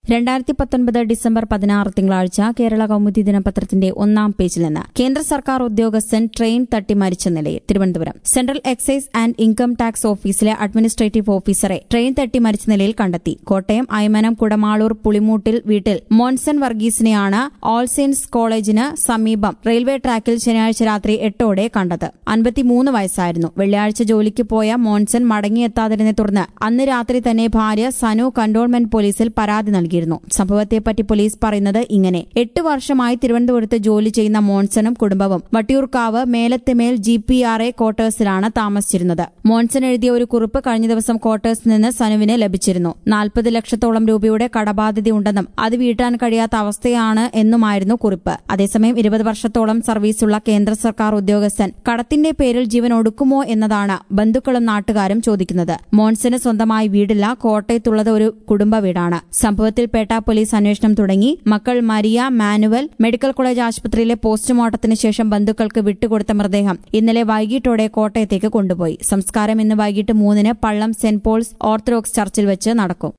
രണ്ടായിരത്തി പത്തൊൻപത് ഡിസംബർ പതിനാറ് തിങ്കളാഴ്ച കേരള കൗമുദി ദിനപത്രത്തിന്റെ ഒന്നാം പേജിൽ നിന്ന് കേന്ദ്ര സർക്കാർ ഉദ്യോഗസ്ഥൻ ട്രെയിൻ തട്ടി മരിച്ച നിലയിൽ Thiruvananthapuram central excise and income tax ഓഫീസിലെ അഡ്മിനിസ്ട്രേറ്റീവ് ഓഫീസറെ ട്രെയിൻ തട്ടി മരിച്ച നിലയിൽ കണ്ടെത്തി കോട്ടയം അയ്മനം കുടമാളൂർ പുളിമൂട്ടിൽ വീട്ടിൽ മോൺസൺ വർഗീസിനെയാണ് ഓൾ സെയിൻസ് കോളേജിന് സമീപം റെയിൽവേ ട്രാക്കിൽ ശനിയാഴ്ച രാത്രി എട്ടോടെ കണ്ടത് അൻപത്തിമൂന്ന് വയസ്സായിരുന്നു വെള്ളിയാഴ്ച ജോലിക്ക് പോയ മോൺസൺ മടങ്ങിയെത്താതിരുന്നെ തുടർന്ന് അന്ന് രാത്രി തന്നെ ഭാര്യ സനു കന്റോൺമെന്റ് പോലീസിൽ പരാതി നൽകിയിരുന്നു സംഭവത്തെപ്പറ്റി പോലീസ് പറയുന്നത് ഇങ്ങനെ എട്ട് വർഷമായി തിരുവനന്തപുരത്ത് ജോലി ചെയ്യുന്ന മോൺസണും കുടുംബവും Vattiyoorkavu Melathemel G P R A ക്വാർട്ടേഴ്സിലാണ് താമസിച്ചിരുന്നത് മോൺസൺ എഴുതിയ ഒരു കുറിപ്പ് കഴിഞ്ഞ ദിവസം ക്വാർട്ടേഴ്സിൽ നിന്ന് സനുവിന് ലഭിച്ചിരുന്നു നാൽപ്പത് ലക്ഷത്തോളം രൂപയുടെ കടബാധ്യതയുണ്ടെന്നും അത് വീട്ടാൻ കഴിയാത്ത അവസ്ഥയാണ് എന്നുമായിരുന്നു കുറിപ്പ് അതേസമയം ഇരുപത് വർഷത്തോളം സർവീസുള്ള കേന്ദ്ര സർക്കാർ ഉദ്യോഗസ്ഥൻ കടത്തിന്റെ പേരിൽ ജീവൻ ഒടുക്കുമോ എന്നതാണ് ബന്ധുക്കളും നാട്ടുകാരും ചോദിക്കുന്നത് മോൺസന് സ്വന്തമായി വീടില്ല കോട്ടയത്തുള്ളത് ഒരു കുടുംബ വീടാണ് സംഭവത്തിൽ പേട്ട പോലീസ് അന്വേഷണം തുടങ്ങി മക്കൾ മരിയ മാനുവൽ മെഡിക്കൽ കോളേജ് ആശുപത്രിയിലെ പോസ്റ്റ്മോർട്ടത്തിന് ശേഷം ബന്ധുക്കൾക്ക് വിട്ടുകൊടുത്ത മൃതദേഹം ഇന്നലെ വൈകിട്ടോടെ കോട്ടയത്തേക്ക് കൊണ്ടുപോയി സംസ്കാരം ഇന്ന് വൈകിട്ട് മൂന്നിന് പള്ളം സെന്റ് പോൾസ് ഓർത്തഡോക്സ് ചർച്ചിൽ വെച്ച് നടക്കും